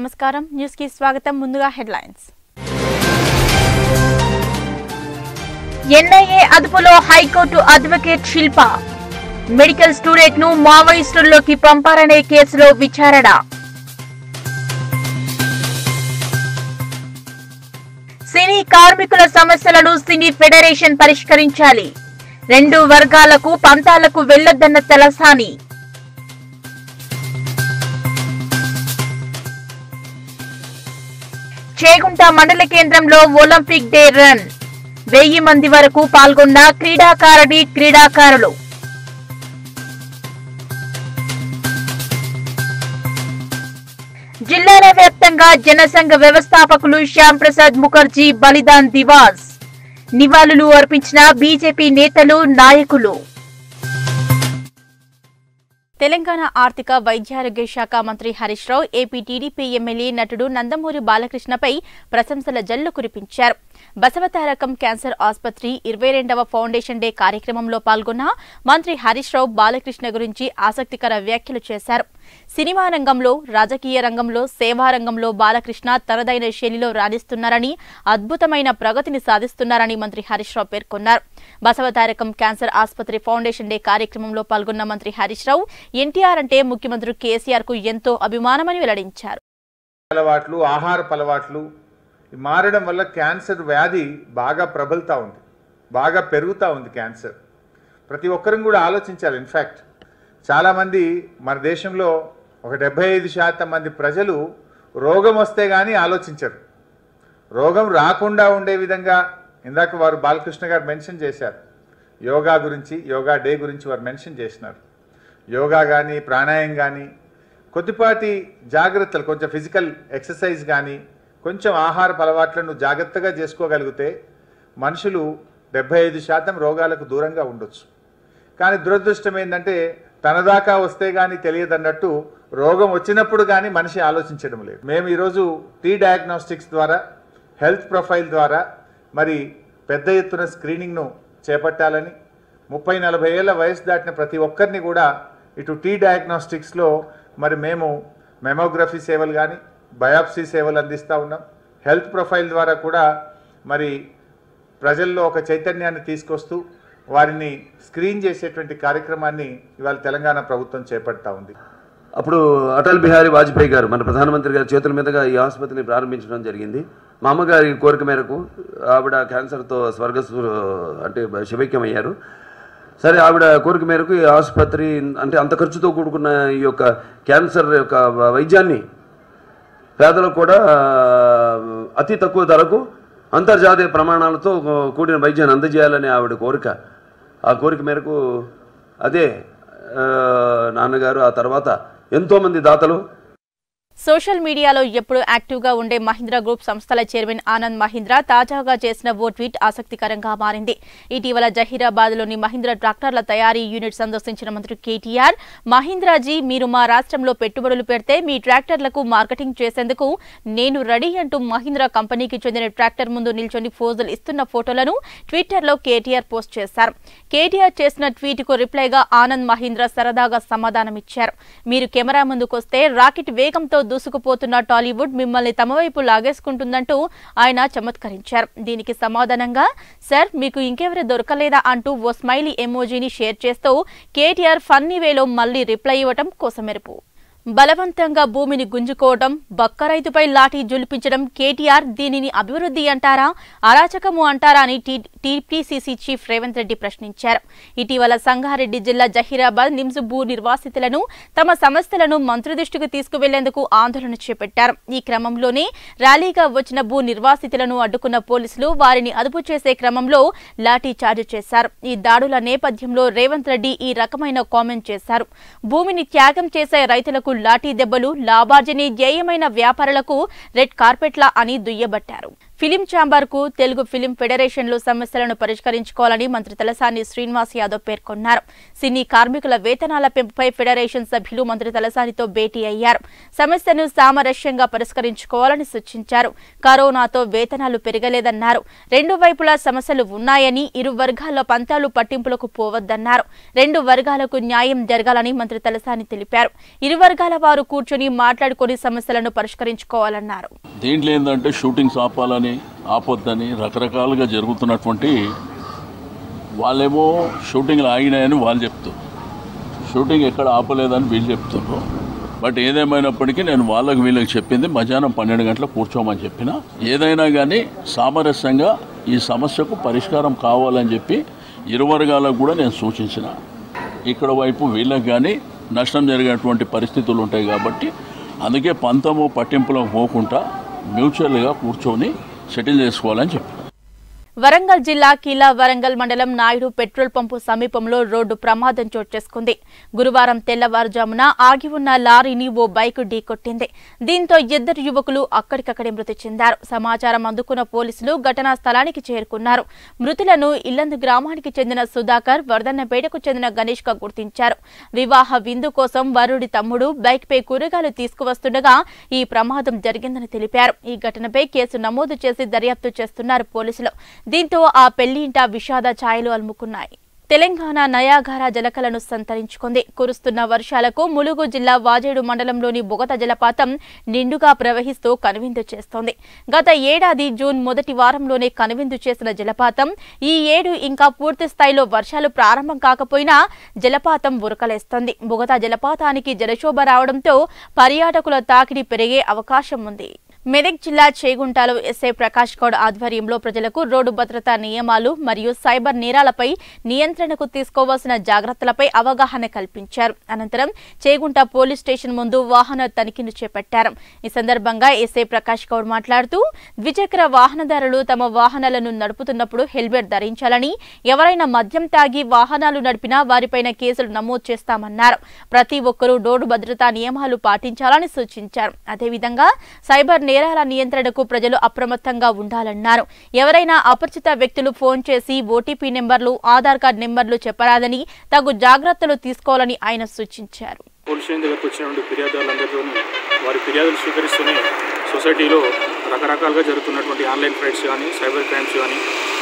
నమస్కారం న్యూస్ కి స్వాగతం ముందుగా హెడ్లైన్స్ ఎన్ఐఏ అదుపులో high court advocate Shilpa medical student ను మావోయిస్టుల్లోకి పంపారనే కేసులో విచారణ సినీ కార్మికుల సమస్యలను సినీ ఫెడరేషన్ పరిష్కరించాలి రెండు వర్గాలకు పంతాలకు వెళ్లొద్దన్న తలసాని చేగుంట మండల కేంద్రంలో ఒలింపిక్ డే రన్ వెయ్యి మంది వరకు పాల్గొన్న క్రీడాకారిణి క్రీడాకారులు జిల్లాల వ్యాప్తంగా జనసంఘ వ్యవస్థాపకులు శ్యామ్ ప్రసాద్ ముఖర్జీ బలిదాన్ దివాస్ నివాళులు అర్పించిన బీజేపీ నేతలు నాయకులు తెలంగాణ ఆర్థిక వైద్యారోగ్య శాఖ మంత్రి Harish Rao AP TDP MLA నటుడు నందమూరి బాలకృష్ణపై ప్రశంసల జల్లు కురిపించారు బసవతారకం క్యాన్సర్ ఆసుపత్రి ఇరవై రెండవ ఫౌండేషన్ డే కార్యక్రమంలో పాల్గొన్న మంత్రి హరీష్ రావు బాలకృష్ణ గురించి ఆసక్తికర వ్యాఖ్యలు చేశారు సినిమా రంగంలో రాజకీయ రంగంలో సేవా రంగంలో బాలకృష్ణ తనదైన శైలిలో రాణిస్తున్నారని అద్భుతమైన ప్రగతిని సాధిస్తున్నారని మంత్రి హరీష్ రావు పేర్కొన్నారు బసవతారకం క్యాన్సర్ ఆసుపత్రి ఫౌండేషన్ డే కార్యక్రమంలో పాల్గొన్న మంత్రి హరీష్ రావు ఎన్టీఆర్ అంటే ముఖ్యమంత్రి కేసీఆర్ కు ఎంతో అభిమానమని వెల్లడించారు అలవాట్లు ఆహారపు అలవాట్లు ఈ మారడం వల్ల క్యాన్సర్ వ్యాధి బాగా ప్రబలుతూ ఉంది బాగా పెరుగుతూ ఉంది క్యాన్సర్ ప్రతి ఒక్కరం కూడా ఆలోచించాలి ఇన్ఫ్యాక్ట్ చాలామంది మన దేశంలో ఒక డెబ్బై ఐదు శాతం మంది ప్రజలు రోగం వస్తే కానీ ఆలోచించరు రోగం రాకుండా ఉండే విధంగా ఇందాక వారు బాలకృష్ణ గారు మెన్షన్ చేశారు యోగా గురించి యోగా డే గురించి వారు మెన్షన్ చేసినారు యోగా కానీ ప్రాణాయం కానీ కొద్దిపాటి జాగ్రత్తలు కొంచెం ఫిజికల్ ఎక్సర్సైజ్ కానీ కొంచెం ఆహారపు అలవాట్లను జాగ్రత్తగా చేసుకోగలిగితే మనుషులు డెబ్బై ఐదు శాతం రోగాలకు దూరంగా ఉండొచ్చు కానీ దురదృష్టం ఏంటంటే తన దాకా వస్తే కానీ తెలియదన్నట్టు రోగం వచ్చినప్పుడు కానీ మనిషి ఆలోచించడం లేదు మేము ఈరోజు టీ డయాగ్నోస్టిక్స్ ద్వారా హెల్త్ ప్రొఫైల్ ద్వారా మరి పెద్ద ఎత్తున స్క్రీనింగ్ను చేపట్టాలని ముప్పై నలభై ఏళ్ళ వయసు దాటిన ప్రతి ఒక్కరిని కూడా ఇటు టీ డయాగ్నోస్టిక్స్లో మరి మేము మెమోగ్రఫీ సేవలు కానీ బయాప్సీ సేవలు అందిస్తూ ఉన్నాం హెల్త్ ప్రొఫైల్ ద్వారా కూడా మరి ప్రజల్లో ఒక చైతన్యాన్ని తీసుకొస్తూ వారిని స్క్రీన్ చేసేటువంటి కార్యక్రమాన్ని ఇవాళ తెలంగాణ ప్రభుత్వం చేపడతా ఉంది అప్పుడు అటల్ బిహారీ వాజ్పేయి గారు మన ప్రధానమంత్రి గారి చేతుల మీదుగా ఈ ఆసుపత్రిని ప్రారంభించడం జరిగింది మా అమ్మగారి కోరిక మేరకు ఆవిడ క్యాన్సర్తో స్వర్గస్సు అంటే శివైక్యమయ్యారు సరే ఆవిడ కోరిక మేరకు ఈ ఆసుపత్రి అంటే అంత ఖర్చుతో కూడుకున్న ఈ యొక్క క్యాన్సర్ యొక్క వైద్యాన్ని పేదలకు కూడా అతి తక్కువ ధరకు అంతర్జాతీయ ప్రమాణాలతో కూడిన వైద్యాన్ని అందజేయాలని ఆవిడ కోరిక ఆ కోరిక మేరకు అదే ఆ, నాన్నగారు ఆ తర్వాత ఎంతోమంది దాతలు సోషల్ మీడియాలో ఎప్పుడూ యాక్టివ్గా ఉండే మహీంద్రా గ్రూప్ సంస్థల చైర్మన్ ఆనంద్ మహీంద్రా తాజాగా చేసిన ఓ ట్వీట్ ఆసక్తికరంగా మారింది ఇటీవల జహీరాబాద్ లోని మహీంద్రా ట్రాక్టర్ల తయారీ యూనిట్ సందర్శించిన మంత్రి కేటీఆర్ మహీంద్రాజీ మీరు మా రాష్ట్రంలో పెట్టుబడులు పెడితే మీ ట్రాక్టర్లకు మార్కెటింగ్ చేసేందుకు నేను రెడీ అంటూ మహీంద్రా కంపెనీకి చెందిన ట్రాక్టర్ ముందు నిల్చొని ఫోజులు ఇస్తున్న ఫోటోలను ట్విట్టర్లో కేటీఆర్ పోస్ట్ చేశారు కేటీఆర్ చేసిన ట్వీట్ కు రిప్లైగా ఆనంద్ మహీంద్రా సరదాగా సమాధానమిచ్చారు మీరు కెమెరా ముందుకొస్తే రాకెట్ వేగంతో దూసుకుపోతున్న టాలీవుడ్ మిమ్మల్ని తమ వైపు లాగేసుకుంటుందంటూ ఆయన చమత్కరించారు దీనికి సమాధానంగా సార్ మీకు ఇంకెవరు దొరకలేదా అంటూ ఓ స్మైలీ ఎమోజీని షేర్ చేస్తూ కేటీఆర్ ఫన్నీ వేలో మళ్లీ రిప్లై ఇవ్వటం కోసమెరుపు బలవంతంగా భూమిని గుంజుకోవడం బక్క రైతుపై లాఠీ జులిపించడం కేటీఆర్ దీనిని అభివృద్ధి అంటారా అరాచకము అంటారా అని టీపీసీసీ చీఫ్ రేవంత్ రెడ్డి ప్రశ్నించారు ఇటీవల సంగారెడ్డి జిల్లా జహీరాబాద్ నిమ్స్ భూ నిర్వాసితులను తమ సమస్యలను మంత్రి దృష్టికి తీసుకువెళ్లేందుకు ఆందోళన చేపట్టారు ఈ క్రమంలోనే ర్యాలీగా వచ్చిన భూ నిర్వాసితులను అడ్డుకున్న పోలీసులు వారిని అదుపు చేసే క్రమంలో లాఠీ చార్జ్ చేశారు ఈ దాడుల నేపథ్యంలో రేవంత్ రెడ్డి ఈ రకమైన కామెంట్ చేశారు భూమిని త్యాగం చేసే రైతులకు లాఠీ దెబ్బలు లాభార్జనే ధ్యేయమైన వ్యాపారులకు రెడ్ కార్పెట్లా అని దుయ్యబట్టారు ఫిలిం ఛాంబర్ కు తెలుగు ఫిలిం ఫెడరేషన్లు సమస్యలను పరిష్కరించుకోవాలని మంత్రి తలసాని శ్రీనివాస్ యాదవ్ పేర్కొన్నారు సినీ కార్మికుల వేతనాల పెంపుపై ఫెడరేషన్ సభ్యులు మంత్రి తలసానితో భేటీ అయ్యారు సమస్యను సామరస్యంగా పరిష్కరించుకోవాలని సూచించారు కరోనాతో వేతనాలు పెరగలేదన్నారు రెండు వైపులా సమస్యలు ఉన్నాయని ఇరు వర్గాల పంతాలు పట్టింపులకు పోవద్దన్నారు రెండు వర్గాలకు న్యాయం జరగాలని మంత్రి తలసాని తెలిపారు ఇరు వర్గాల వారు కూర్చొని మాట్లాడుకొని సమస్యలను పరిష్కరించుకోవాలన్నారు దీంట్లో ఏంటంటే షూటింగ్స్ ఆపాలని ఆపొద్దని రకరకాలుగా జరుగుతున్నటువంటి వాళ్ళేమో షూటింగ్లు ఆగినాయని వాళ్ళు చెప్తారు షూటింగ్ ఎక్కడ ఆపలేదని వీళ్ళు చెప్తున్నారు బట్ ఏదేమైనప్పటికీ నేను వాళ్ళకి వీళ్ళకి చెప్పింది మధ్యాహ్నం పన్నెండు గంటలకు కూర్చోమని చెప్పిన ఏదైనా కానీ సామరస్యంగా ఈ సమస్యకు పరిష్కారం కావాలని చెప్పి ఇరు వర్గాలకు కూడా నేను సూచించిన ఇక్కడ వైపు వీళ్ళకి కానీ నష్టం జరిగేటువంటి పరిస్థితులు ఉంటాయి కాబట్టి అందుకే పంతము పట్టింపులకు పోకుండా మ్యూచువల్గా కూర్చొని సెటిల్ చేసుకోవాలని చెప్పి వరంగల్ జిల్లా కీలా వరంగల్ మండలం నాయుడు పెట్రోల్ పంపు సమీపంలో రోడ్డు ప్రమాదం చోటు చేసుకుంది గురువారం తెల్లవారుజామున ఆగి ఉన్న లారీని ఓ బైక్ ఢీకొట్టింది దీంతో ఇద్దరు యువకులు అక్కడికక్కడే మృతి చెందారు సమాచారం అందుకున్న పోలీసులు ఘటనా స్థలానికి చేరుకున్నారు మృతులను ఇల్లందు గ్రామానికి చెందిన సుధాకర్ వరదన్నపేటకు చెందిన గణేష్ గా గుర్తించారు వివాహ విందు కోసం వరుడి తమ్ముడు బైక్ పై కూరగాయలు తీసుకువస్తుండగా ఈ ప్రమాదం జరిగిందని తెలిపారు ఈ ఘటనపై కేసు నమోదు చేసి దర్యాప్తు చేస్తున్నారు పోలీసులు దీంతో ఆ పెళ్లి ఇంట విషాద ఛాయలు అలుముకున్నాయి తెలంగాణ నయాగార జలకలను సంతరించుకుంది కురుస్తున్న వర్షాలకు ములుగు జిల్లా వాజేడు మండలంలోని బొగత జలపాతం నిండుగా ప్రవహిస్తూ కనువిందు చేస్తోంది గత ఏడాది జూన్ మొదటి వారంలోనే కనువిందు చేసిన జలపాతం ఈ ఏడు ఇంకా పూర్తి స్థాయిలో వర్షాలు ప్రారంభం కాకపోయినా జలపాతం ఉరకలేస్తోంది బొగత జలపాతానికి జలశోభ రావడంతో పర్యాటకుల తాకిడి పెరిగే అవకాశం ఉంది మెదక్ జిల్లా చేగుంటలో ఎస్ఐ ప్రకాష్ గౌడ్ ఆధ్వర్యంలో ప్రజలకు రోడ్డు భద్రతా నియమాలు మరియు సైబర్ నేరాలపై నియంత్రణకు తీసుకోవాల్సిన జాగ్రత్తలపై అవగాహన కల్పించారు అనంతరం చేగుంట పోలీస్ స్టేషన్ ముందు వాహన తనిఖీలు చేపట్టారు ఈ సందర్భంగా ఎస్ఐ ప్రకాష్ గౌడ్ మాట్లాడుతూ ద్విచక్ర వాహనదారులు తమ వాహనాలను నడుపుతున్నప్పుడు హెల్మెట్ ధరించాలని ఎవరైనా మద్యం తాగి వాహనాలు నడిపినా వారిపైన కేసులు నమోదు చేస్తామన్నారు ప్రతి ఒక్కరూ రోడ్డు భద్రతా నియమాలు పాటించాలని సూచించారు అదేవిధంగా సైబర్ నేరాల నియంత్రణకు ప్రజలు అప్రమత్తంగా ఉండాలన్నారు ఎవరైనా అపరిచిత వ్యక్తులు ఫోన్ చేసి ఓటీపీ నెంబర్లు ఆధార్ కార్డు నెంబర్లు చెప్పరాదని తగు జాగ్రత్తలు తీసుకోవాలని ఆయన సూచించారు పోలీస్ స్టేషన్ దగ్గరకు వచ్చినటువంటి ఫిర్యాదులందరితో వారి ఫిర్యాదులు స్వీకరిస్తూనే సొసైటీలో రకరకాలుగా జరుగుతున్నటువంటి ఆన్లైన్ ఫ్రైడ్స్ కానీ సైబర్ క్రైమ్స్ కానీ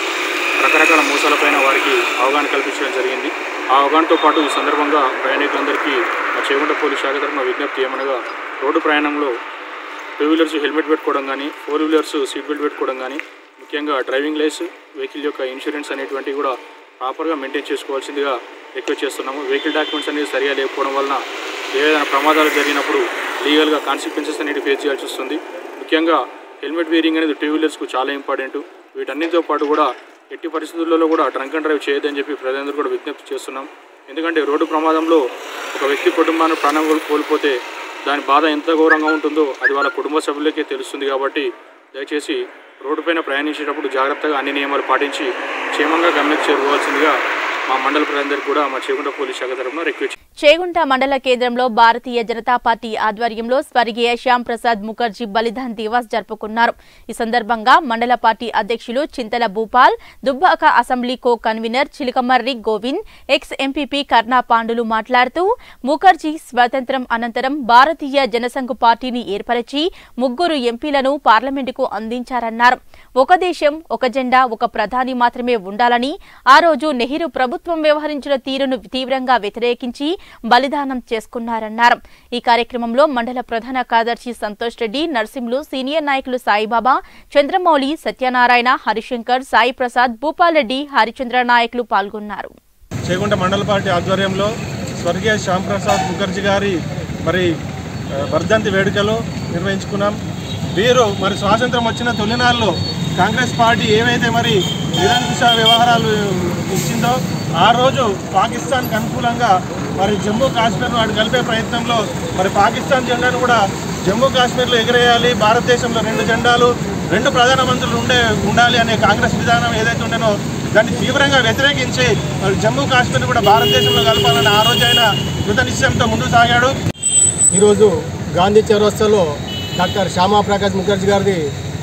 రకరకాల మోసాలపైన వారికి అవగాహన కల్పించడం జరిగింది ఆ అవగాహనతో పాటు ఈ సందర్భంగా ప్రయాణికులందరికీ మా చేగుంట పోలీస్ శాఖ తరఫున విజ్ఞప్తి ఏమనగా రోడ్డు ప్రయాణంలో టూ వీలర్స్ హెల్మెట్ పెట్టుకోవడం కానీ ఫోర్ వీలర్స్ సీట్ బెల్ట్ పెట్టుకోవడం కానీ ముఖ్యంగా డ్రైవింగ్ లైస్ వెహికల్ యొక్క ఇన్సూరెన్స్ అనేటువంటివి కూడా ప్రాపర్గా మెయింటైన్ చేసుకోవాల్సిందిగా రిక్వెస్ట్ చేస్తున్నాము వెహికల్ డాక్యుమెంట్స్ అనేది సరిగా లేకపోవడం వలన ఏదైనా ప్రమాదాలు జరిగినప్పుడు లీగల్గా కాన్సిక్వెన్సెస్ అనేది ఫేస్ చేయాల్సి వస్తుంది ముఖ్యంగా హెల్మెట్ వేరింగ్ అనేది టూ వీలర్స్కు చాలా ఇంపార్టెంట్ వీటన్నిటితో పాటు కూడా ఎట్టి పరిస్థితుల్లో కూడా డ్రంక్ అండ్ డ్రైవ్ చేయొద్దని చెప్పి ప్రజలందరూ కూడా విజ్ఞప్తి చేస్తున్నాం ఎందుకంటే రోడ్డు ప్రమాదంలో ఒక వ్యక్తి కుటుంబాన్ని ప్రాణం కోల్- కోల్పోతే దాని బాధ ఎంత ఘోరంగా ఉంటుందో అది వాళ్ళ కుటుంబ సభ్యులకే తెలుస్తుంది కాబట్టి దయచేసి రోడ్డుపైన ప్రయాణించేటప్పుడు జాగ్రత్తగా అన్ని నియమాలు పాటించి క్షేమంగా గమ్యం చేరుకోవాల్సిందిగా మా మండల ప్రజలందరికీ కూడా మా చేగుంట పోలీస్ శాఖ తరఫున రిక్వెస్ట్ చేగుంట మండల కేంద్రంలో భారతీయ జనతా పార్టీ ఆధ్వర్యంలో స్వర్గీయ శ్యామ్ ప్రసాద్ ముఖర్జీ బలిదాన్ దివాస్ జరుపుకున్నారు ఈ సందర్భంగా మండల పార్టీ అధ్యక్షులు Chintala Bhupal Dubbaka assembly co convener Chilakamarri Govind ex MPP కర్ణా పాండులు మాట్లాడుతూ ముఖర్జీ స్వాతంత్ర్యం అనంతరం భారతీయ జనసంఘ్ పార్టీని ఏర్పరిచి ముగ్గురు ఎంపీలను పార్లమెంటుకు అందించారన్నారు ఒక దేశం ఒక జెండా ఒక ప్రధాని మాత్రమే ఉండాలని ఆ రోజు నెహ్రూ ప్రభుత్వం వ్యవహరించిన తీరును తీవ్రంగా వ్యతిరేకించి బలిదానం చేసుకున్నారన్నారు ఈ కార్యక్రమంలో మండల ప్రధాన కార్యదర్శి సంతోష్ రెడ్డి నర్సింహులు సీనియర్ నాయకులు సాయిబాబా చంద్రమౌళి సత్యనారాయణ హరిశంకర్ సాయి ప్రసాద్ భూపాల్ రెడ్డి హరిచంద్ర నాయకులు పాల్గొన్నారు చేగుంట మండల పార్టీ ఆధ్వర్యంలో స్వర్గీయ శ్యామ్ ప్రసాద్ ముఖర్జీ గారి మరి ఆ, వర్ధంతి వేడుకలు నిర్వహించుకున్నాం వీరు మరి స్వాతంత్రం వచ్చిన తొలినాళ్ళు కాంగ్రెస్ పార్టీ ఏవైతే మరి నిరంకుశ వ్యవహారాలు ఇచ్చిందో ఆ రోజు పాకిస్తాన్కి అనుకూలంగా మరి జమ్మూ కాశ్మీర్ను అటు కలిపే ప్రయత్నంలో మరి పాకిస్తాన్ జెండాను కూడా జమ్మూ కాశ్మీర్లో ఎగిరేయాలి భారతదేశంలో రెండు జెండాలు రెండు ప్రధానమంత్రులు ఉండే ఉండాలి అనే కాంగ్రెస్ విధానం ఏదైతే ఉండేనో దాన్ని తీవ్రంగా వ్యతిరేకించి మరి జమ్మూ కాశ్మీర్ కూడా భారతదేశంలో కలపాలని ఆ రోజు ఆయన కృత నిశ్చయంతో ముందుకు సాగాడు ఈరోజు గాంధీ చౌరస్తాలో డాక్టర్ శ్యామా ప్రకాష్ ముఖర్జీ గారిది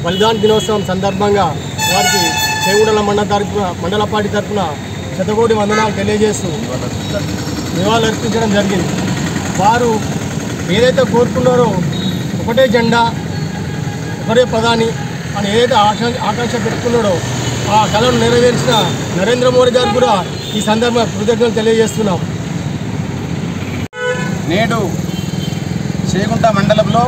బలిదాన దినోత్సవం సందర్భంగా వారికి చేగూడల మండల తరపున మండల పార్టీ తరపున శతకోటి వందనాలు తెలియజేస్తూ నివాళులు అర్పించడం జరిగింది వారు ఏదైతే కోరుకున్నారో ఒకటే జెండా ఒకటే ప్రధాని అని ఏదైతే ఆశ ఆకాంక్ష పెట్టుకున్నాడో ఆ కళను నెరవేర్చిన నరేంద్ర మోడీ గారు కూడా ఈ సందర్భంగా కృతజ్ఞతలు తెలియజేస్తున్నాం నేడు చేగుంట మండలంలో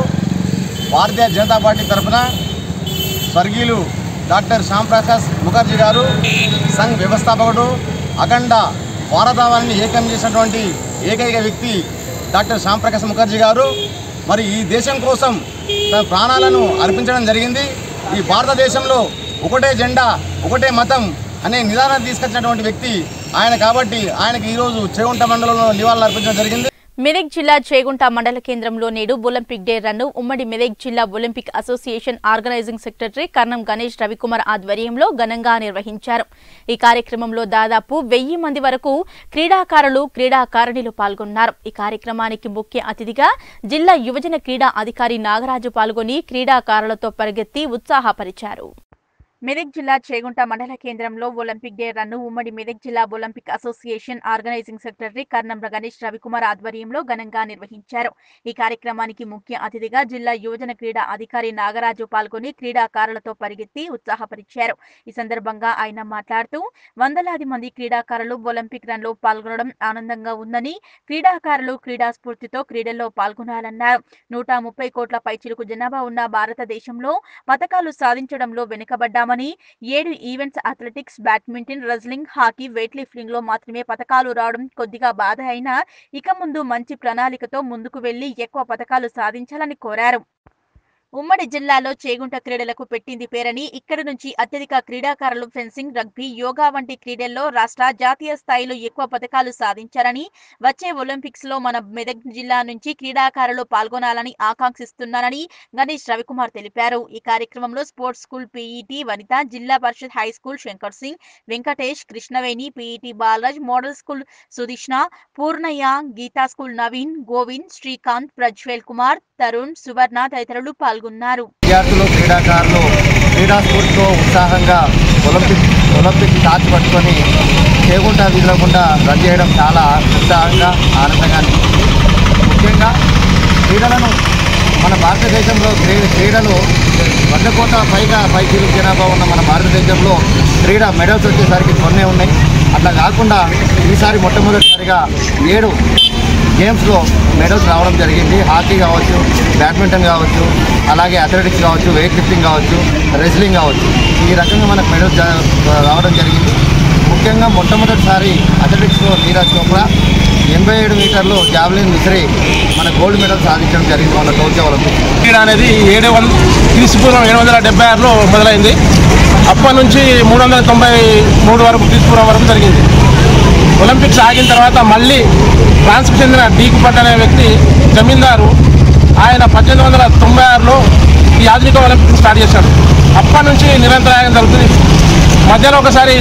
భారతీయ జనతా పార్టీ తరఫున స్వర్గీయులు డాక్టర్ శ్యాంప్రకాష్ ముఖర్జీ గారు సంఘ్ వ్యవస్థాపకుడు అఖండ భారతావాన్ని ఏకం చేసినటువంటి ఏకైక వ్యక్తి డాక్టర్ శ్యాంప్రకాష్ ముఖర్జీ గారు మరి ఈ దేశం కోసం తన ప్రాణాలను అర్పించడం జరిగింది ఈ భారతదేశంలో ఒకటే జెండా ఒకటే మతం అనే నిదానాన్ని తీసుకొచ్చినటువంటి వ్యక్తి ఆయన కాబట్టి ఆయనకి ఈరోజు చేగుంట మండలంలో నివాళులు అర్పించడం జరిగింది మెదక్ జిల్లా చేగుంట మండల కేంద్రంలో నేడు ఒలింపిక్ డే రన్ను ఉమ్మడి మెదక్ జిల్లా Olympic association organising secretary Karnam Ganesh Ravikumar ఆధ్వర్యంలో ఘనంగా నిర్వహించారు ఈ కార్యక్రమంలో దాదాపు వెయ్యి మంది వరకు క్రీడాకారులు క్రీడాకారిణులు పాల్గొన్నారు ఈ కార్యక్రమానికి ముఖ్య అతిథిగా జిల్లా యువజన క్రీడా అధికారి నాగరాజు పాల్గొని క్రీడాకారులతో పరిగెత్తి ఉత్సాహపరిచారు మెదక్ జిల్లా చేగుంట మండల కేంద్రంలో ఒలింపిక్ డే రన్ను ఉమ్మడి మెదక్ జిల్లా Olympic association organising secretary Karnam Ganesh Ravikumar ఆధ్వర్యంలో ఘనంగా నిర్వహించారు ఈ కార్యక్రమానికి ముఖ్య అతిథిగా జిల్లా యువజన క్రీడా అధికారి నాగరాజు పాల్గొని క్రీడాకారులతో పరిగెత్తి ఉత్సాహపరిచారు ఈ సందర్భంగా ఆయన మాట్లాడుతూ వందలాది మంది క్రీడాకారులు ఒలింపిక్ రన్లో పాల్గొనడం ఆనందంగా ఉందని క్రీడాకారులు క్రీడా స్ఫూర్తితో క్రీడల్లో పాల్గొనాలన్నారు నూట ముప్పై కోట్ల పైచిలుకు జనాభా ఉన్న భారతదేశంలో పథకాలు సాధించడంలో వెనుకబడ్డామని ఏడు events athletics badminton wrestling hockey weightlifting లో మాత్రమే పథకాలు రావడం కొద్దిగా బాధ అయినా ఇక ముందు మంచి ప్రణాళికతో ముందుకు వెళ్లి ఎక్కువ పథకాలు సాధించాలని కోరారు ఉమ్మడి జిల్లాలో చేగుంట క్రీడలకు పెట్టింది పేరని ఇక్కడి నుంచి అత్యధిక క్రీడాకారులు ఫెన్సింగ్ రగ్బీ యోగా వంటి క్రీడల్లో రాష్ట్ర జాతీయ స్థాయిలో ఎక్కువ పథకాలు సాధించారని వచ్చే ఒలింపిక్స్ లో మన మెదక్ జిల్లా నుంచి క్రీడాకారులు పాల్గొనాలని ఆకాంక్షిస్తున్నారని గణేష్ రవికుమార్ తెలిపారు ఈ కార్యక్రమంలో sports school PET Vanitha Zilla Parishad high school Shankar Singh Venkatesh Krishnaveni PET Balraj model school Sudeshna Purnaiah Geetha school Naveen Govind Srikanth Prajwal Kumar Tarun Suvarna తదితరులు పాల్గొన్నారు విద్యార్థులు క్రీడాకారులు క్రీడా స్ఫూర్తితో ఉత్సాహంగా ఒలింపిక్ ఒలింపిక్ టార్చ్ పట్టుకొని చేకుంటా వీలకుండా రన్ చేయడం చాలా ఉత్సాహంగా ఆనందంగా అనిపించింది ముఖ్యంగా క్రీడలను మన భారతదేశంలో క్రీ క్రీడలు వంద కోట్ల పైగా పైకీలు జనాభా ఉన్న మన భారతదేశంలో క్రీడా మెడల్స్ వచ్చేసరికి కొన్నే ఉన్నాయి అట్లా కాకుండా ఈసారి మొట్టమొదటిసారిగా ఏడు గేమ్స్లో మెడల్స్ రావడం జరిగింది హాకీ కావచ్చు బ్యాడ్మింటన్ కావచ్చు అలాగే అథ్లెటిక్స్ కావచ్చు వెయిట్ లిఫ్టింగ్ కావచ్చు రెజ్లింగ్ కావచ్చు ఈ రకంగా మనకు మెడల్స్ జా- రావడం జరిగింది ముఖ్యంగా మొట్టమొదటిసారి అథ్లెటిక్స్లో నీరజ్ చోప్రా ఎనభై ఏడు మీటర్లు జావలిన్ విసిరి మన గోల్డ్ మెడల్ సాధించడం జరిగింది మన టోక్యో ఒలింపిక్స్ క్రీడ అనేది ఏడు వంద క్రీస్తుపూర్వం ఏడు వందల డెబ్బై ఆరులో మొదలైంది అప్పటి నుంచి మూడు వందల తొంభై మూడు వరకు క్రీస్తుపూర్వం వరకు జరిగింది ఒలింపిక్స్ ఆగిన తర్వాత మళ్ళీ ఫ్రాన్స్కు చెందిన డీకు పట్ అనే వ్యక్తి జమీందారు ఆయన పద్దెనిమిది వందల తొంభై ఆరులో ఈ ఆధునిక ఒలింపిక్స్ స్టార్ట్ చేశాడు అప్పటి నుంచి నిరంతరాయం జరుగుతుంది మధ్యలో ఒకసారి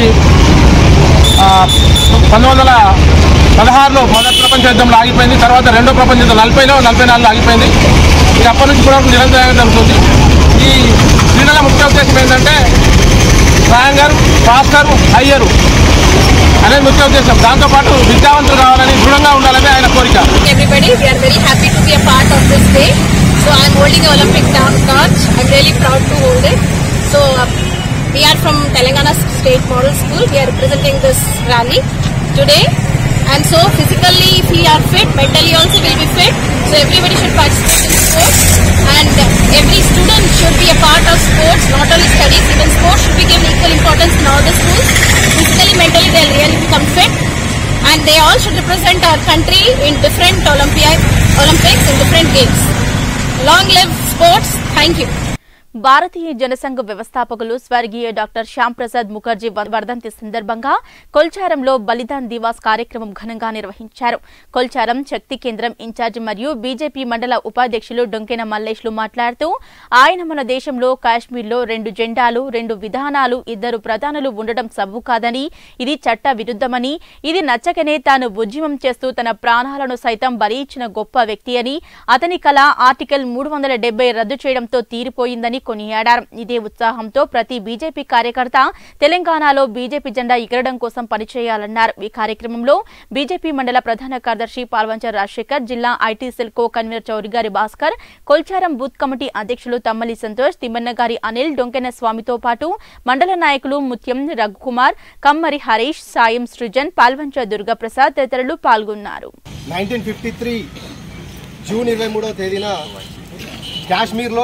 ఆ, పంతొమ్మిది వందల పదహారులో మొదటి ప్రపంచ యుద్ధంలో ఆగిపోయింది తర్వాత రెండో ప్రపంచ యుద్ధం నలభైలో నలభై నాలుగులో ఆగిపోయింది ఇక అప్పటి నుంచి కూడా నిరంతరంగా జరుగుతుంది ఈ క్రీడల ముఖ్య ఉద్దేశం ఏంటంటే స్ట్రాంగర్ ఫాస్టర్ హయ్యరు అనేది ముఖ్య ఉద్దేశం దాంతోపాటు విద్యావంతులు కావాలని దృఢంగా ఉండాలని ఆయన కోరిక everybody. We are very happy to be a part of this day. So I'm holding the Olympic tor- torch. I'm really proud to hold it. So uh, we are from Telangana State Model School. We are representing this rally today. And so physically, if we are fit, mentally also will be fit. So everybody should participate in sports. And uh, every student should be a part of sports, not only studies. Even sports should be given equal importance in all the schools. Physically, mentally, they'll really become fit and they all should represent our country in different Olympia, Olympics in different games. Long live sports. Thank you. భారతీయ జనసంఘ వ్యవస్థాపకులు స్వర్గీయ doctor Shyam Prasad Mukherjee వ- వర్ధంతి సందర్భంగా కొల్చారంలో బలిదాన్ దివాస్ కార్యక్రమం ఘనంగా నిర్వహించారు కొల్చారం శక్తి కేంద్రం incharge మరియు బీజేపీ మండల ఉపాధ్యక్షులు డొంకెన మల్లేష్లు మాట్లాడుతూ ఆయన మన దేశంలో కాశ్మీర్లో రెండు జెండాలు రెండు విధానాలు ఇద్దరు ప్రధానులు ఉండడం సబు కాదని ఇది చట్ట విరుద్ధమని ఇది నచ్చకనే తాను ఉద్యమం చేస్తూ తన ప్రాణాలను సైతం బలి ఇచ్చిన గొప్ప వ్యక్తి అని అతని కళ ఆర్టికల్ మూడు వందల డెబ్బై రద్దు చేయడంతో తీరిపోయిందని కొనియాడారు ఇదే ఉత్సాహంతో ప్రతి బీజేపీ కార్యకర్త తెలంగాణలో బీజేపీ జెండా ఎగరడం కోసం పనిచేయాలన్నారు ఈ కార్యక్రమంలో బీజేపీ మండల ప్రధాన కార్యదర్శి పాల్వంచ రాజశేఖర్ జిల్లా IT cell co convener Chaurigari Bhaskar Kolcharam booth committee అధ్యక్షులు తమ్మలి సంతోష్ తిమ్మన్నగారి అనిల్ డొంకెన స్వామితో పాటు మండల నాయకులు ముత్యం రఘుకుమార్ కమ్మరి హరీష్ సాయం సృజన్ పాల్వంచ దుర్గాప్రసాద్ తదితరులు పాల్గొన్నారు నైన్టీన్ ఫిఫ్టీ త్రీ జూన్ ఇరవై మూడవ తేదీన కాశ్మీర్లో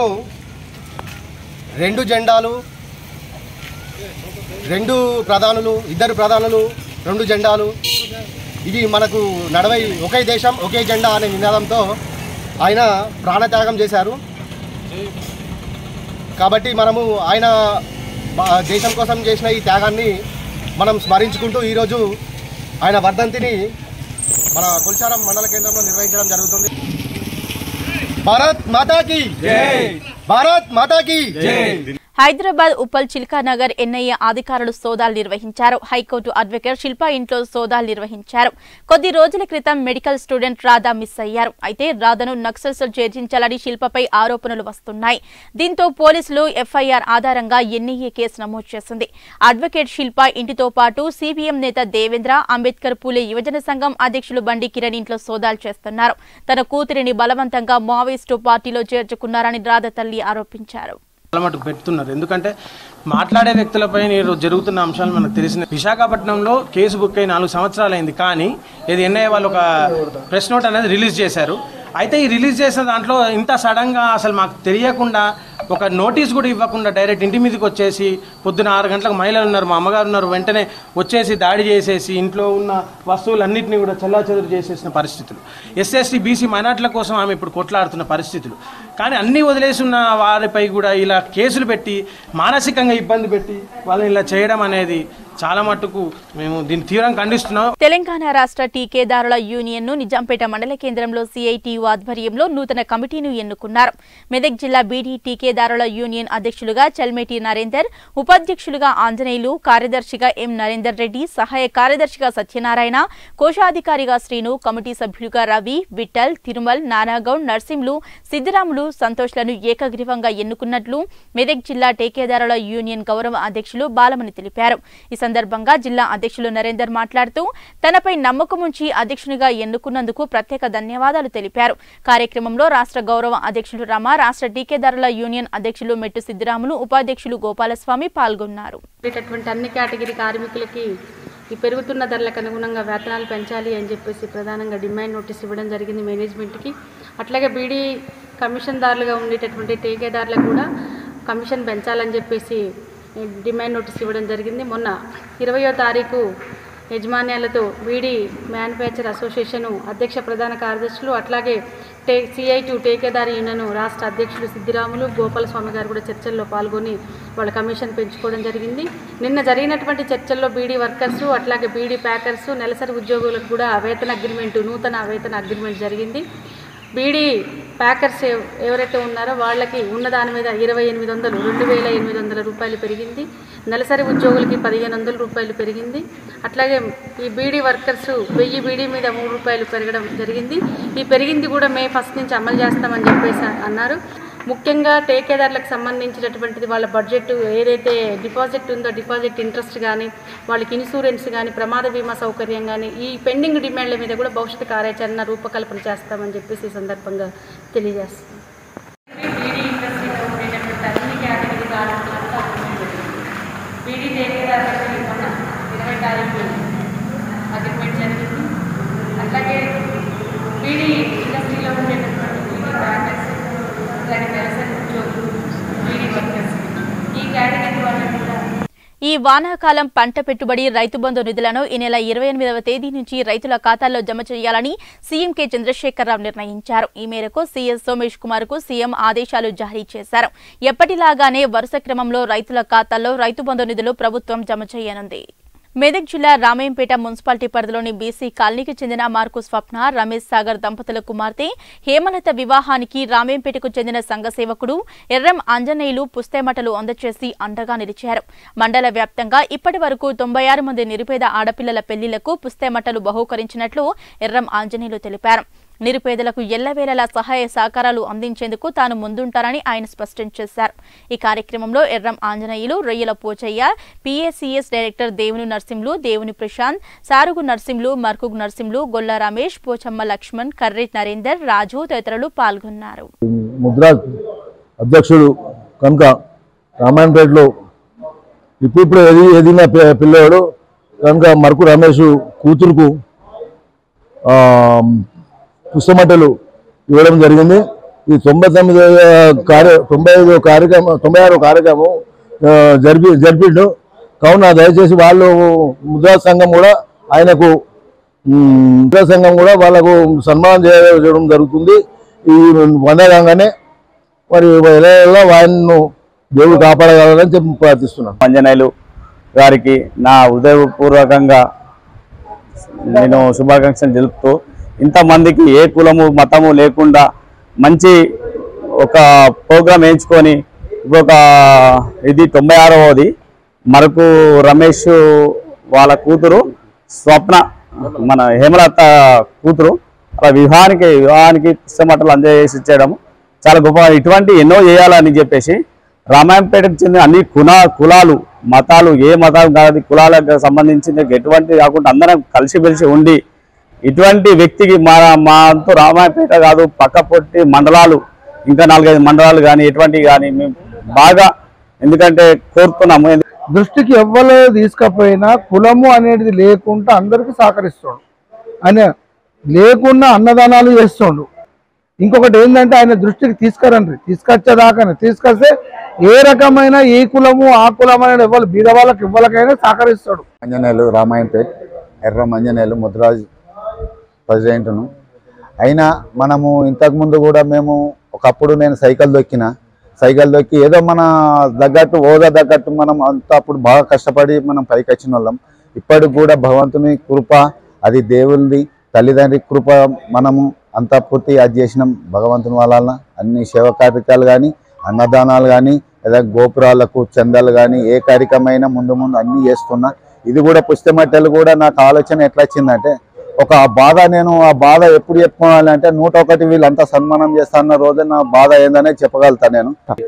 రెండు జెండాలు రెండు ప్రధానులు ఇద్దరు ప్రధానులు రెండు జెండాలు ఇది మనకు నడవై ఒకే దేశం ఒకే జెండా అనే నినాదంతో ఆయన ప్రాణత్యాగం చేశారు కాబట్టి మనము ఆయన బా- దేశం కోసం చేసిన ఈ త్యాగాన్ని మనం స్మరించుకుంటూ ఈరోజు ఆయన వర్ధంతిని మన కొల్చారం మండల కేంద్రంలో నిర్వహించడం జరుగుతుంది భారత్ మాతాకి భారత్ మాతాకి హైదరాబాద్ ఉప్పల్ చిల్కానగర్ ఎన్ఐఏ అధికారులు సోదాలు నిర్వహించారు హైకోర్టు అడ్వకేట్ శిల్పా ఇంట్లో సోదాలు నిర్వహించారు కొద్ది రోజుల క్రితం మెడికల్ స్టూడెంట్ రాధా మిస్ అయ్యారు అయితే రాధను నక్సల్స్ చేర్చించాలని శిల్పపై ఆరోపణలు వస్తున్నాయి దీంతో పోలీసులు ఎఫ్ఐఆర్ ఆధారంగా ఎన్ఐఏ కేసు నమోదు చేసింది అడ్వకేట్ శిల్ప ఇంటితో పాటు సిపిఎం నేత దేవేంద్ర అంబేద్కర్ పూలే యువజన సంఘం అధ్యక్షులు బండి కిరణ్ ఇంట్లో సోదాలు చేస్తున్నారు తన కూతురిని బలవంతంగా మావోయిస్టు పార్టీలో చేర్చుకున్నారని రాధ తల్లి ఆరోపించారు చాలా మటుకు పెడుతున్నారు ఎందుకంటే మాట్లాడే వ్యక్తులపై ఈరోజు జరుగుతున్న అంశాలు మనకు తెలిసిన విశాఖపట్నంలో కేసు బుక్ అయి నాలుగు సంవత్సరాలు అయింది కానీ ఇది ఎన్ఐఏ వాళ్ళు ఒక ప్రెస్ నోట్ అనేది రిలీజ్ చేశారు అయితే ఈ రిలీజ్ చేసిన దాంట్లో ఇంత సడన్గా అసలు మాకు తెలియకుండా ఒక నోటీస్ కూడా ఇవ్వకుండా డైరెక్ట్ ఇంటి మీదకి వచ్చేసి పొద్దున ఆరు గంటలకు మహిళలు ఉన్నారు మా అమ్మగారు ఉన్నారు వెంటనే వచ్చేసి దాడి చేసేసి ఇంట్లో ఉన్న వస్తువులన్నింటినీ కూడా చెల్లాచెదురు చేసేసిన పరిస్థితులు ఎస్ఎస్టీ బీసీ మైనార్టీల కోసం ఆమె ఇప్పుడు కొట్లాడుతున్న పరిస్థితులు కానీ అన్ని వదిలేసి ఉన్న వారిపై కూడా ఇలా కేసులు పెట్టి మానసికంగా ఇబ్బంది పెట్టి వాళ్ళని ఇలా చేయడం అనేది చాలా మట్టుకు మేము దీన్ని తీవ్రంగా ఖండిస్తున్నాం తెలంగాణ రాష్ట్ర టీకేదారుల యూనియన్ ను నిజాంపేట మండల కేంద్రంలో సిఐటియు ఆధ్వర్యంలో నూతన కమిటీని ఎన్నుకున్నారు మెదక్ జిల్లా బీడీ టీకేదారుల యూనియన్ అధ్యక్షులుగా చల్మేటి నరేందర్ ఉపాధ్యక్షులుగా ఆంజనేయులు కార్యదర్శిగా ఎం నరేందర్ రెడ్డి సహాయ కార్యదర్శిగా సత్యనారాయణ కోశాధికారిగా శ్రీను కమిటీ సభ్యులుగా రవి విఠల్ తిరుమల్ నానాగౌడ్ నర్సింలు సిద్దిరాములు సంతోష్లను ఏకగ్రీవంగా ఎన్నుకున్నట్లు మెదక్ జిల్లా టీకేదారుల యూనియన్ గౌరవ అధ్యక్షులు బాలమణి తెలిపారు ఈ సందర్భంగా జిల్లా అధ్యక్షులు నరేందర్ మాట్లాడుతూ తనపై నమ్మకం ఉంచి అధ్యక్షునిగా ఎన్నుకున్నందుకు ప్రత్యేక ధన్యవాదాలు తెలిపారు కార్యక్రమంలో రాష్ట్ర గౌరవ అధ్యక్షులు రమ రాష్ట్ర టీకేదారుల యూనియన్ అధ్యక్షులు మెట్టు సిద్దిరాములు ఉపాధ్యక్షులు గోపాలస్వామి పాల్గొన్నారు ఉండేటటువంటి అన్ని కేటగిరీ కార్మికులకి ఈ పెరుగుతున్న ధరలకు అనుగుణంగా వేతనాలు పెంచాలి అని చెప్పేసి ప్రధానంగా డిమాండ్ నోటీస్ ఇవ్వడం జరిగింది మేనేజ్మెంట్కి అట్లాగే బీడీ కమిషన్దారులుగా ఉండేటటువంటి ఠేకేదారులకు కూడా కమిషన్ పెంచాలని చెప్పేసి డిమాండ్ నోటీస్ ఇవ్వడం జరిగింది మొన్న ఇరవయో తారీఖు యజమాన్యాలతో బీడీ మ్యానుఫ్యాక్చర్ అసోసియేషన్ అధ్యక్ష ప్రధాన కార్యదర్శులు అట్లాగే టే సిఐ టు టేకేదారి యూనియన్ రాష్ట్ర అధ్యక్షులు సిద్దిరాములు గోపాలస్వామి గారు కూడా చర్చల్లో పాల్గొని వాళ్ళ కమిషన్ పెంచుకోవడం జరిగింది నిన్న జరిగినటువంటి చర్చల్లో బీడీ వర్కర్స్ అట్లాగే బీడీ ప్యాకర్స్ నెలసరి ఉద్యోగులకు కూడా వేతన అగ్రిమెంట్ నూతన వేతన అగ్రిమెంట్ జరిగింది బీడీ ప్యాకర్స్ ఎవ- ఎవరైతే ఉన్నారో వాళ్ళకి ఉన్న దాని మీద ఇరవై ఎనిమిది వందలు రెండు వేల ఎనిమిది వందల రూపాయలు పెరిగింది నెలసరి ఉద్యోగులకి పదిహేను వందల రూపాయలు పెరిగింది అట్లాగే ఈ బీడీ వర్కర్స్ వెయ్యి బీడీ మీద మూడు రూపాయలు పెరగడం జరిగింది ఈ పెరిగింది కూడా మే ఫస్ట్ నుంచి అమలు చేస్తామని చెప్పేసి అన్నారు ముఖ్యంగా టేకేదారులకు సంబంధించినటువంటిది వాళ్ళ బడ్జెట్ ఏదైతే డిపాజిట్ ఉందో డిపాజిట్ ఇంట్రెస్ట్ కానీ వాళ్ళకి ఇన్సూరెన్స్ కానీ ప్రమాద బీమా సౌకర్యం కానీ ఈ పెండింగ్ డిమాండ్ల మీద కూడా భవిష్యత్ కార్యాచరణ రూపకల్పన చేస్తామని చెప్పేసి ఈ సందర్భంగా తెలియజేస్తాం బీడీ టేకేదారులకు మొన్న ఇరవై తారీఖు అగ్రిమెంట్ జరిగింది అట్లాగే బీడీ ఇండస్ట్రీలో ఉండేటటువంటి బీడీ బ్రాండర్స్ అట్లాగే వ్యవసాయ ఉద్యోగులు బీడీ వర్కర్స్ ఈ కేటగిరీ వాళ్ళని కూడా ఈ వానాకాలం పంట పెట్టుబడి రైతు బంధు నిధులను ఈ నెల ఇరవై ఎనిమిదవ తేదీ నుంచి రైతుల ఖాతాల్లో జమ చేయాలని సీఎం కె చంద్రశేఖరరావు నిర్ణయించారు ఈ మేరకు సీఎస్ సోమేష్ కుమార్ కు సీఎం ఆదేశాలు జారీ చేశారు ఎప్పటిలాగానే వరుస క్రమంలో రైతుల ఖాతాల్లో రైతు బంధు నిధులు ప్రభుత్వం జమ చేయనుంది మెదక్ జిల్లా రామేంపేట మున్సిపాలిటీ పరిధిలోని బీసీ కాలనీకి చెందిన మార్కు స్వప్న రమేష్ సాగర్ దంపతుల కుమార్తె హేమలత వివాహానికి రామేంపేటకు చెందిన సంఘ సేవకుడు ఎర్రం ఆంజనేయులు పుస్తేమటలు అందచేసి అండగా నిలిచారు మండల వ్యాప్తంగా ఇప్పటి వరకు తొంభై ఆరు మంది నిరుపేద ఆడపిల్లల పెళ్లిళ్లకు పుస్తేమటలు బహూకరించినట్లు ఎర్రం ఆంజనేయులు తెలిపారు నిరుపేదలకు ఎల్లవేళలా సహాయ సహకారాలు అందించేందుకు తాను ముందుంటారని ఆయన స్పష్టం చేశారు ఈ కార్యక్రమంలో ఎర్రం ఆంజనేయులు రొయ్యల పోచయ్య పిఏసిఎస్ డైరెక్టర్ దేవుని నర్సింహులు దేవుని ప్రశాంత్ సారుగు నర్సింహులు మర్కుగ్ నర్సింహులు గొల్ల రమేష్ పోచమ్మ లక్ష్మణ్ కర్రి నరేందర్ రాజు తదితరులు పాల్గొన్నారు ముద్రా అధ్యక్షుడు కనుక రామాయణపేటలో ఇప్పుడు ఎది ఎదిగిన పి- పిల్లోడు కనుక మరకు రమేష్ కూతురుకు ఆ, పుస్తమట్టలు ఇవ్వడం జరిగింది ఈ తొంభై తొమ్మిది కార్య తొంభై ఐదో కార్యక్రమం తొంభై ఆరో కార్యక్రమం ఆ, జరిపి జరిపిండు కావున దయచేసి వాళ్ళు ముద్రా సంఘం కూడా ఆయనకు ఉమ్, ముద్రా సంఘం కూడా వాళ్ళకు సన్మానం చేయడం జరుగుతుంది ఈ వందగానే మరి ఎలా ఎలా వారిని దేవుడు కాపాడగలరని చెప్పి ప్రార్థిస్తున్నాను అంజనేయులు గారికి నా ఉదయపూర్వకంగా నేను శుభాకాంక్షలు తెలుపుతూ ఇంతమందికి ఏ కులము మతము లేకుండా మంచి ఒక ప్రోగ్రాం వేయించుకొని ఇంకొక ఇది తొంభై ఆరవది మరకు రమేష్ వాళ్ళ కూతురు స్వప్న మన హేమలత కూతురు అలా వివాహానికి వివాహానికి పుస్తమట్టలు అందజేసి ఇచ్చేయడం చాలా గొప్ప ఇటువంటి ఎన్నో చేయాలని చెప్పేసి రామాయంపేటకు చెందిన అన్ని కుల కులాలు మతాలు ఏ మతం కాదు కులాలకు సంబంధించిన ఎటువంటి కాకుండా అందరం కలిసిమెలిసి ఉండి ఇటువంటి వ్యక్తికి మా మా అంతు రామాయపేట కాదు పక్క పొట్టి మండలాలు ఇంకా నాలుగైదు మండలాలు కానీ ఎటువంటివి కానీ మేము బాగా ఎందుకంటే కోరుతున్నాము దృష్టికి ఎవ్వరు తీసుకపోయినా కులము అనేది లేకుండా అందరికి సహకరిస్తాడు ఆయన లేకుండా అన్నదానాలు చేస్తుండు ఇంకొకటి ఏంటంటే ఆయన దృష్టికి తీసుకురండి తీసుకొచ్చేదాకా తీసుకొస్తే ఏ రకమైన ఏ కులము ఆ కులం అనేది ఎవరు బీద వాళ్ళకి ఇవ్వలకైనా సహకరిస్తాడు అంజనేయులు రామాయణపేట్ ఎర్రం అంజనేయులు ముద్రాజ్ ప్రెసిడెంట్ను అయినా మనము ఇంతకుముందు కూడా మేము ఒకప్పుడు నేను సైకిల్ దొక్కిన సైకిల్ దొక్కి ఏదో మన తగ్గట్టు హోదా తగ్గట్టు మనం అంతా అప్పుడు బాగా కష్టపడి మనం పైకి వచ్చిన వాళ్ళం ఇప్పటికి కూడా భగవంతుని కృప అది దేవునిది తల్లిదండ్రి కృప మనము అంతా పూర్తి అది చేసినాం భగవంతుని వలన అన్ని సేవ కార్యక్రమాలు కానీ అన్నదానాలు కానీ లేదా గోపురాలకు చందాలు కానీ ఏ కార్యక్రమం ముందు ముందు అన్నీ చేస్తున్నా ఇది కూడా పుస్తమట్టెలు కూడా నాకు ఆలోచన ఎట్లా వచ్చిందంటే ఒక బాధ నేను ఆ బాధ ఎప్పుడు చెప్పుకోవాలంటే నూట ఒకటి వీళ్ళంతా సన్మానం చేస్తాన్న రోజే నా బాధ ఏందనే చెప్పగలుగుతా నేను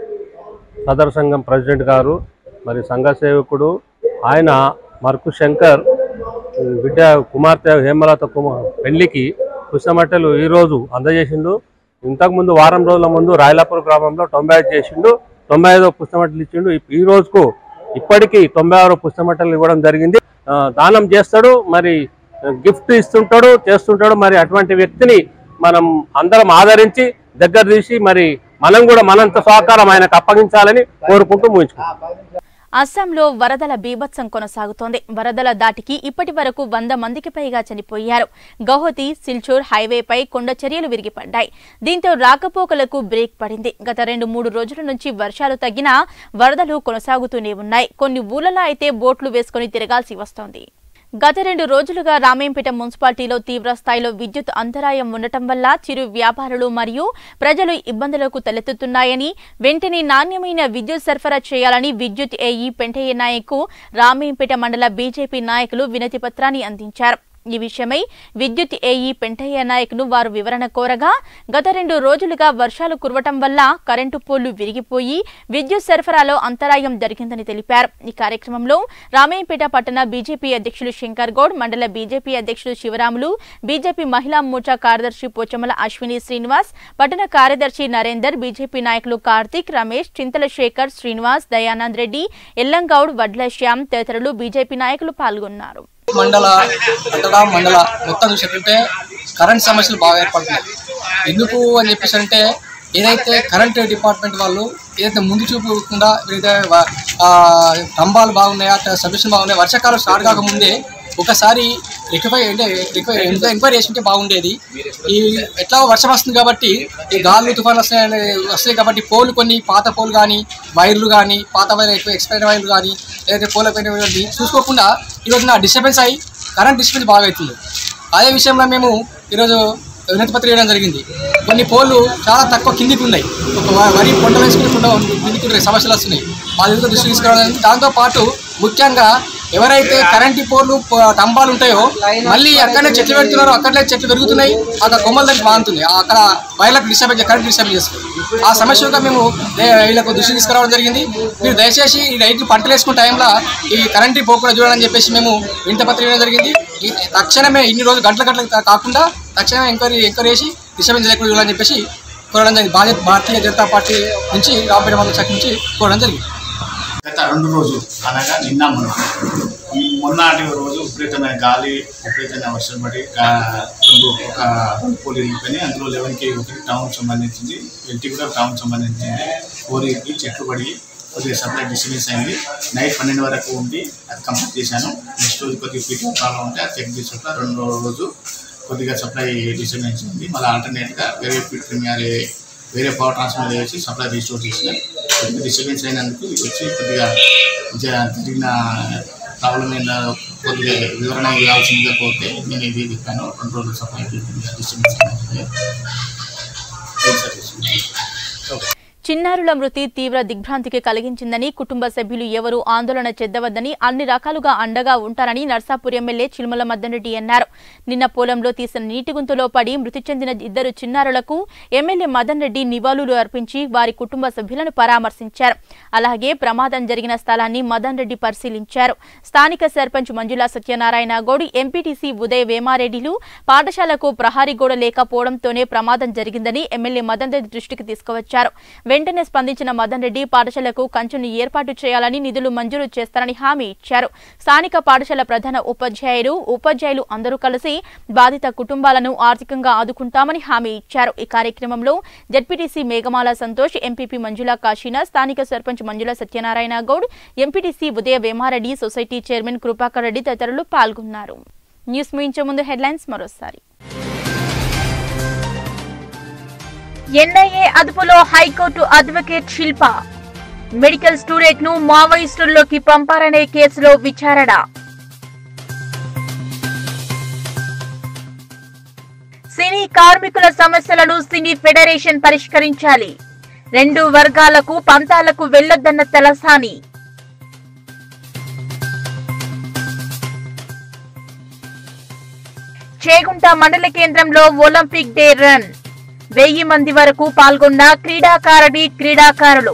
సదర్ సంఘం ప్రెసిడెంట్ గారు మరి సంఘ సేవకుడు ఆయన మర్కు శంకర్ బిడ్డ కుమార్తె హేమలత కుమార్ పెళ్లికి కృష్ణమట్టెలు ఈరోజు అందజేసిండు ఇంతకుముందు వారం రోజుల ముందు రాయలాపూర్ గ్రామంలో తొంభై ఐదు చేసిండు తొంభై ఐదో పుస్తమట్టలు ఇచ్చిండు ఇప్- ఈ రోజుకు ఇప్పటికీ తొంభై ఆరో పుస్తమట్టలు ఇవ్వడం జరిగింది ఆ, దానం చేస్తాడు మరి గిఫ్ట్ ఇస్తుంటాడు చేస్తుంటాడు మరి అటువంటి వ్యక్తిని మనం అందరం ఆదరించి దగ్గర తీసి మరి మనం కూడా మనంత సహకారం ఆయనకు అప్పగించాలని కోరుకుంటూ ముగించుకుంటాం అస్సాంలో వరదల బీభత్సం కొనసాగుతోంది వరదల దాటికి ఇప్పటి వరకు వంద మందికి పైగా చనిపోయారు గౌహతి సిల్చూర్ హైవేపై కొండ చర్యలు విరిగిపడ్డాయి దీంతో రాకపోకలకు బ్రేక్ పడింది గత రెండు మూడు రోజుల నుంచి వర్షాలు తగ్గినా వరదలు కొనసాగుతూనే ఉన్నాయి కొన్ని ఊళ్ళలో అయితే బోట్లు వేసుకుని తిరగాల్సి వస్తోంది గత రెండు రోజులుగా రామేంపేట మున్సిపాలిటీలో తీవ్ర స్థాయిలో విద్యుత్ అంతరాయం ఉండటం వల్ల చిరు వ్యాపారులు మరియు ప్రజలు ఇబ్బందులకు తలెత్తుతున్నాయని వెంటనే నాణ్యమైన విద్యుత్ సరఫరా చేయాలని విద్యుత్ ఏఈ పెంటయ్య నాయక్ రామేంపేట మండల బీజేపీ నాయకులు వినతి పత్రాన్ని అందించారు ఈ విషయమై విద్యుత్ ఏఈ పెంటయ్య నాయక్ను వారు వివరణ కోరగా గత రెండు రోజులుగా వర్షాలు కురవటం వల్ల కరెంటు పోల్లు విరిగిపోయి విద్యుత్ సరఫరాలో అంతరాయం జరిగిందని తెలిపారు ఈ కార్యక్రమంలో రామయ్యపేట పట్టణ బీజేపీ అధ్యక్షులు శంకర్ గౌడ్ మండల బీజేపీ అధ్యక్షులు శివరాములు బీజేపీ మహిళా మోర్చా కార్యదర్శి పోచమల అశ్విని శ్రీనివాస్ పట్టణ కార్యదర్శి నరేందర్ బీజేపీ నాయకులు కార్తీక్ రమేష్ చింతల శేఖర్ శ్రీనివాస్ దయానంద్ రెడ్డి ఎల్లంగౌడ్ వడ్ల శ్యామ్ తదితరులు బీజేపీ నాయకులు పాల్గొన్నారు మండల అంతటా మండల మొత్తం చూసేటంటే కరెంట్ సమస్యలు బాగా ఏర్పడుతున్నాయి ఎందుకు అని చెప్పేసి అంటే ఏదైతే కరెంట్ డిపార్ట్మెంట్ వాళ్ళు ఏదైతే ముందు చూపకుండా ఏదైతే వ- ఆ, స్తంభాలు బాగున్నాయా సబ్మిషన్ బాగున్నాయి వర్షాకాలం స్టార్ట్ కాకముందే ఒకసారి రికవై అంటే రికవై ఎంక్వైరీ చేసుకుంటే బాగుండేది ఈ ఎట్లా వర్షం వస్తుంది కాబట్టి ఈ గాలు తుఫాన్లు వస్తాయి వస్తాయి కాబట్టి పోలు కొన్ని పాత పోలు కానీ వైర్లు కానీ పాత వైర్ ఎక్కువ ఎక్స్పైర్ వైర్లు కానీ లేదంటే పోల పైన వైర్లు చూసుకోకుండా ఈరోజు నా డిస్టర్బెన్స్ అయ్యి కరెంట్ డిస్టర్బెన్స్ బాగా అవుతుంది అదే విషయంలో మేము ఈరోజు వినతి పత్రిక ఇవ్వడం జరిగింది కొన్ని పోలు చాలా తక్కువ కిందికి ఉన్నాయి ఒక వ- వరి పంట వేసుకుని కిందికి ఉన్నాయి సమస్యలు వస్తున్నాయి మా దగ్గర దృష్టి తీసుకురావడం జరిగింది. దాంతోపాటు ముఖ్యంగా ఎవరైతే కరెంటు పోర్లు ప- డంబాలు ఉంటాయో మళ్ళీ అక్కడనే చెట్లు పెడుతున్నారో అక్కడనే చెట్లు పెరుగుతున్నాయి అక్కడ కొమ్మల దగ్గర బాగుంటుంది అక్కడ వైర్లకు డిస్టర్బ్ కరెంట్ డిస్టర్బ్ చేస్తుంది ఆ సమస్యగా మేము దే- వీళ్ళకు దృష్టి తీసుకురావడం జరిగింది మీరు దయచేసి ఈ రైతులు పంటలు వేసుకునే టైంలో ఈ కరెంటు పోకుండా చూడాలని చెప్పేసి మేము వింతపత్రం ఇవ్వడం జరిగింది ఈ తక్షణమే ఇన్ని రోజులు గంటల గంటలు కా- కాకుండా తక్షణమే ఎంక్వైరీ ఎంక్వైరీ చేసి డిస్టర్బెన్స్ లేకుండా చూడాలని చెప్పేసి కోరడం జరిగింది భారత భారతీయ జనతా పార్టీ నుంచి రాబోయే మండల శాఖ నుంచి కోరడం జరిగింది గత రెండు రోజులు అనగా నిన్న మొన్న ఈ మొన్నటి రోజు విపరీతమైన గాలి విపరీతమైన వర్షం పడి గా- రెండు ఒక రెండు పోలీలు వెళ్ళిపోయినాయి అందులో లెవెన్ కే ఒకటి టౌన్ సంబంధించింది ఎల్టీ కూడా టౌన్ సంబంధించింది ఫోర్కి చెట్లు పడి కొద్దిగా సప్లై డిస్టర్బెన్స్ అయింది నైట్ పన్నెండు వరకు ఉండి అది కంప్లీట్ చేశాను నెక్స్ట్ రోజు కొద్దిగా పీటర్ ప్రాబ్లం ఉంటే అది చెక్ చేసుకుంటా రెండో రోజు కొద్దిగా సప్లై డిస్టర్బెన్స్ ఉంది మళ్ళీ ఆల్టర్నేట్గా వేరే పీట్ వేరే వేరే పవర్ ట్రాన్స్ఫర్ చేసి సప్లై రీస్టోర్ చేసిన కొద్దిగా డిస్టర్బెన్స్ అయినందుకు ఇది వచ్చి కొద్దిగా జ- జరిగిన ప్రాబ్లం ఏందో కొద్దిగా వివరణ ఇవ్వాల్సిందిగా పోతే నేను ఇది చెప్పాను రెండు రోజులు సప్లై డిస్టర్బెన్స్ అయినది ఓకే చిన్నారుల మృతి తీవ్ర దిగ్భ్రాంతికి కలిగించిందని కుటుంబ సభ్యులు ఎవరూ ఆందోళన చెందవద్దని అన్ని రకాలుగా అండగా ఉంటారని నర్సాపూర్ ఎమ్మెల్యే చిల్మల మద్దనరెడ్డి అన్నారు నిన్న పొలంలో తీసిన నీటి గుంతలో పడి మృతి చెందిన ఇద్దరు చిన్నారులకు ఎమ్మెల్యే మదన్ రెడ్డి నివాళులు అర్పించి వారి కుటుంబ సభ్యులను పరామర్శించారు అలాగే ప్రమాదం జరిగిన స్థలాన్ని మదన్ రెడ్డి పరిశీలించారు స్థానిక సర్పంచ్ మంజులా సత్యనారాయణ గౌడ్ ఎంపీటీసీ ఉదయ్ వేమారెడ్డిలు పాఠశాలకు ప్రహారీ గోడ లేకపోవడంతోనే ప్రమాదం జరిగిందని ఎమ్మెల్యే మదన్ రెడ్డి దృష్టికి తీసుకువచ్చారు వెంటనే స్పందించిన మదన్ రెడ్డి పాఠశాలకు కంచెను ఏర్పాటు చేయాలని నిధులు మంజూరు చేస్తారని హామీ ఇచ్చారు స్థానిక పాఠశాల ప్రధాన ఉపాధ్యాయులు ఉపాధ్యాయులు అందరూ కలిసి బాధిత కుటుంబాలను ఆర్థికంగా ఆదుకుంటామని హామీ ఇచ్చారు ఈ కార్యక్రమంలో జడ్పీటీసీ మేఘమాల సంతోష్ ఎంపీపీ మంజుల కాశీనా స్థానిక sarpanch Manjula Satyanarayana Goud MPTC Uday Vemareddy society chairman Krupakar Reddy తదితరులు పాల్గొన్నారు న్యూస్ ముగించే ముందు హెడ్లైన్స్ మరోసారి ఎన్ఐఏ అదుపులో high court advocate Shilpa medical student ను మావోయిస్టుల్లోకి పంపారనే కేసులో విచారణ సినీ కార్మికుల సమస్యలను సినీ ఫెడరేషన్ పరిష్కరించాలి రెండు వర్గాలకు పంతాలకు వెళ్లొద్దన్న తలసాని చేగుంట మండల కేంద్రంలో ఒలింపిక్ డే రన్ వెయ్యి మంది వరకు పాల్గొన్న క్రీడాకారిణి క్రీడాకారులు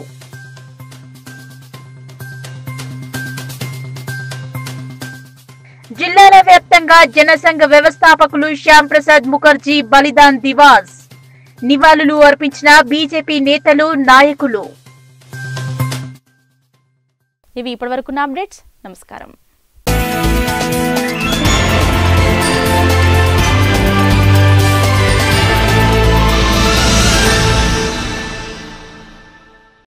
జిల్లాల వ్యాప్తంగా జనసంఘ వ్యవస్థాపకులు శ్యామ్ ప్రసాద్ ముఖర్జీ బలిదాన్ దివాస్ నివాళులు అర్పించిన బీజేపీ నేతలు నాయకులు ఇవి ఇప్పటివరకు అప్డేట్స్ నమస్కారం